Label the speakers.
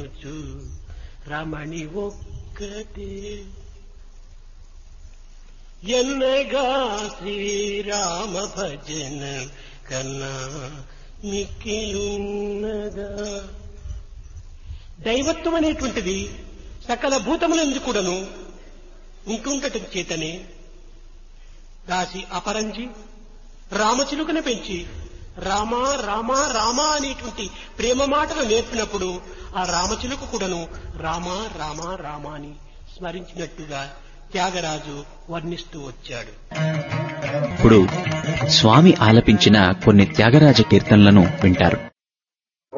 Speaker 1: వినుచు రమణి ఒక్కటే ఎన్నగా శ్రీరామ భజన కన్నా మిక్కిలున్నదా దైవత్వం అనేటువంటిది సకల భూతములందు కూడాను ఉంటుండటం చేతనే దాసి అపరంజి రామచిలుకను పెంచి రామా రామా రామా అనేటువంటి ప్రేమ మాటలు నేర్పినప్పుడు ఆ రామచిలుక కూడాను రామా రామా రామా అని స్మరించినట్టుగా త్యాగరాజు వర్ణిస్తూ వచ్చాడు
Speaker 2: ఇప్పుడు స్వామి ఆలపించిన కొన్ని త్యాగరాజ కీర్తనలను వింటారు